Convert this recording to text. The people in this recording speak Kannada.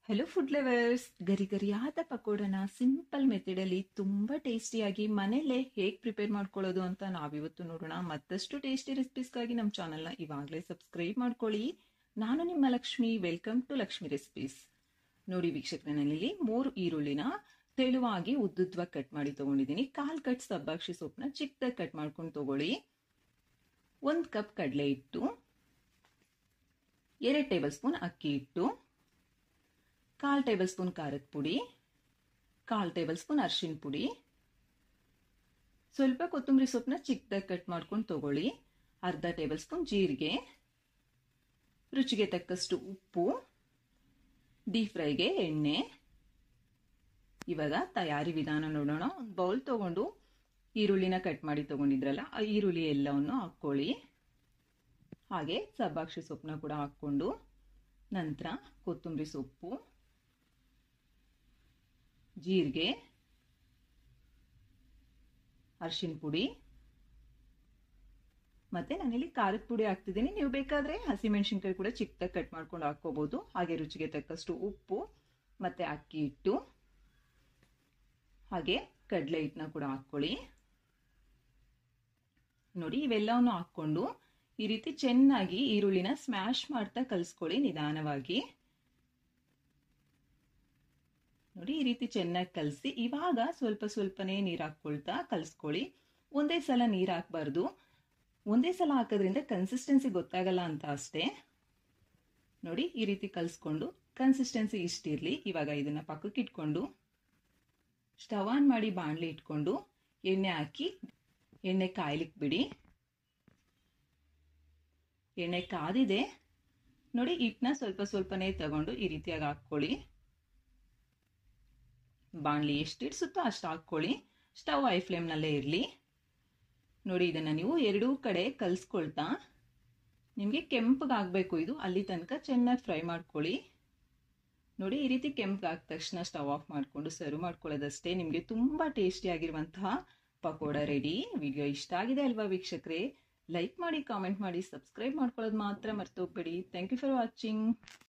ಹಲೋ ಫುಡ್ ಲೆವರ್ಸ್ ಗರಿ ಗರಿಯಾದ ಪಕೋಡನ ಸಿಂಪಲ್ ಮೆಥಡಲ್ಲಿ ತುಂಬ ಟೇಸ್ಟಿಯಾಗಿ ಮನೇಲೆ ಹೇಗೆ ಪ್ರಿಪೇರ್ ಮಾಡ್ಕೊಳ್ಳೋದು ಅಂತ ನಾವಿವತ್ತು ನೋಡೋಣ ಮತ್ತಷ್ಟು ಟೇಸ್ಟಿ ರೆಸಿಪೀಸ್ಗಾಗಿ ನಮ್ಮ ಚಾನಲ್ನ ಇವಾಗಲೇ ಸಬ್ಸ್ಕ್ರೈಬ್ ಮಾಡ್ಕೊಳ್ಳಿ ನಾನು ನಿಮ್ಮ Lakshmi welcome to Lakshmi recipes ನೋಡಿ ವೀಕ್ಷಕರೇ ನಾನಿಲ್ಲಿ ಮೂರು ಈರುಳ್ಳಿನ ತೆಳುವಾಗಿ ಉದ್ದುದ್ವಾಗಿ ಕಟ್ ಮಾಡಿ ತಗೊಂಡಿದ್ದೀನಿ ಕಾಲ್ ಕಟ್ ಸಬ್ಬಾಕ್ಷಿ ಸೊಪ್ಪನ್ನ ಚಿಕ್ಕದಾಗಿ ಕಟ್ ಮಾಡ್ಕೊಂಡು ತಗೊಳ್ಳಿ ಒಂದು ಕಪ್ ಕಡಲೆ ಹಿಟ್ಟು ಎರಡು ಟೇಬಲ್ ಸ್ಪೂನ್ ಅಕ್ಕಿ ಹಿಟ್ಟು ಕಾಲು ಟೇಬಲ್ ಸ್ಪೂನ್ ಖಾರದ ಪುಡಿ ಕಾಲು ಟೇಬಲ್ ಸ್ಪೂನ್ ಅರಿಶಿನ ಪುಡಿ ಸ್ವಲ್ಪ ಕೊತ್ತಂಬರಿ ಸೊಪ್ಪನ್ನ ಚಿಕ್ಕದಾಗಿ ಕಟ್ ಮಾಡ್ಕೊಂಡು ತಗೊಳ್ಳಿ ಅರ್ಧ ಟೇಬಲ್ ಸ್ಪೂನ್ ಜೀರಿಗೆ ರುಚಿಗೆ ತಕ್ಕಷ್ಟು ಉಪ್ಪು ಡೀಪ್ ಫ್ರೈಗೆ ಎಣ್ಣೆ ಇವಾಗ ತಯಾರಿ ವಿಧಾನ ನೋಡೋಣ ಒಂದು ಬೌಲ್ ತಗೊಂಡು ಈರುಳ್ಳಿನ ಕಟ್ ಮಾಡಿ ತಗೊಂಡಿದ್ರಲ್ಲ ಆ ಈರುಳ್ಳಿ ಎಲ್ಲವನ್ನು ಹಾಕ್ಕೊಳ್ಳಿ ಹಾಗೆ ಸಬ್ಬಾಕ್ಷಿ ಸೊಪ್ಪನ್ನ ಕೂಡ ಹಾಕ್ಕೊಂಡು ನಂತರ ಕೊತ್ತಂಬರಿ ಸೊಪ್ಪು ಜೀರಿಗೆ ಅರಿಶಿನ ಪುಡಿ ಮತ್ತೆ ನಾನಿಲ್ಲಿ ಖಾರದ ಪುಡಿ ಹಾಕ್ತಿದ್ದೀನಿ ನೀವು ಬೇಕಾದ್ರೆ ಹಸಿಮೆಣಸಿನ್ಕಾಯಿ ಕೂಡ ಚಿಕ್ಕದಾಗಿ ಕಟ್ ಮಾಡ್ಕೊಂಡು ಹಾಕ್ಕೋಬಹುದು ಹಾಗೆ ರುಚಿಗೆ ತಕ್ಕಷ್ಟು ಉಪ್ಪು ಮತ್ತೆ ಅಕ್ಕಿ ಹಿಟ್ಟು ಹಾಗೆ ಕಡಲೆ ಹಿಟ್ಟನ್ನ ಕೂಡ ಹಾಕ್ಕೊಳ್ಳಿ ನೋಡಿ ಇವೆಲ್ಲವನ್ನು ಹಾಕ್ಕೊಂಡು ಈ ರೀತಿ ಚೆನ್ನಾಗಿ ಈರುಳ್ಳಿನ ಸ್ಮ್ಯಾಶ್ ಮಾಡ್ತಾ ಕಲಿಸ್ಕೊಳ್ಳಿ ನಿಧಾನವಾಗಿ ನೋಡಿ ಈ ರೀತಿ ಚೆನ್ನಾಗಿ ಕಲಸಿ ಇವಾಗ ಸ್ವಲ್ಪ ಸ್ವಲ್ಪನೇ ನೀರು ಹಾಕ್ಕೊಳ್ತಾ ಕಲಿಸ್ಕೊಳ್ಳಿ ಒಂದೇ ಸಲ ನೀರು ಹಾಕ್ಬಾರ್ದು ಒಂದೇ ಸಲ ಹಾಕೋದ್ರಿಂದ ಕನ್ಸಿಸ್ಟೆನ್ಸಿ ಗೊತ್ತಾಗಲ್ಲ ಅಂತ ಅಷ್ಟೇ ನೋಡಿ ಈ ರೀತಿ ಕಲಿಸ್ಕೊಂಡು ಕನ್ಸಿಸ್ಟೆನ್ಸಿ ಇಷ್ಟಿರಲಿ ಇವಾಗ ಇದನ್ನ ಪಕ್ಕಕ್ಕೆ ಇಟ್ಕೊಂಡು ಸ್ಟವ್ ಆನ್ ಮಾಡಿ ಬಾಣಲಿ ಇಟ್ಕೊಂಡು ಎಣ್ಣೆ ಹಾಕಿ ಎಣ್ಣೆ ಕಾಯ್ಲಿಕ್ಕೆ ಬಿಡಿ ಎಣ್ಣೆ ಕಾದಿದೆ ನೋಡಿ ಹಿಟ್ಟನ್ನ ಸ್ವಲ್ಪ ಸ್ವಲ್ಪನೇ ತಗೊಂಡು ಈ ರೀತಿಯಾಗಿ ಹಾಕ್ಕೊಳ್ಳಿ ಬಾಣಲಿ ಎಷ್ಟು ಇಡ್ಸುತ್ತೋ ಅಷ್ಟು ಹಾಕ್ಕೊಳ್ಳಿ ಸ್ಟವ್ ಐ ಫ್ಲೇಮ್ನಲ್ಲೇ ಇರಲಿ ನೋಡಿ ಇದನ್ನು ನೀವು ಎರಡೂ ಕಡೆ ಕಲಿಸ್ಕೊಳ್ತಾ ನಿಮಗೆ ಕೆಂಪಗಾಗಬೇಕು ಇದು ಅಲ್ಲಿ ತನಕ ಚೆನ್ನಾಗಿ ಫ್ರೈ ಮಾಡ್ಕೊಳ್ಳಿ ನೋಡಿ ಈ ರೀತಿ ಕೆಂಪಗಾದ ತಕ್ಷಣ ಸ್ಟವ್ ಆಫ್ ಮಾಡಿಕೊಂಡು ಸರ್ವ್ ಮಾಡ್ಕೊಳ್ಳೋದಷ್ಟೇ ನಿಮಗೆ ತುಂಬ ಟೇಸ್ಟಿಯಾಗಿರುವಂತಹ ಪಕೋಡ ರೆಡಿ ವಿಡಿಯೋ ಇಷ್ಟ ಆಗಿದೆ ಅಲ್ವಾ ವೀಕ್ಷಕರೇ ಲೈಕ್ ಮಾಡಿ ಕಾಮೆಂಟ್ ಮಾಡಿ ಸಬ್ಸ್ಕ್ರೈಬ್ ಮಾಡ್ಕೊಳ್ಳೋದು ಮಾತ್ರ ಮರ್ತೋಗ್ಬೇಡಿ ಥ್ಯಾಂಕ್ ಯು ಫಾರ್ ವಾಚಿಂಗ್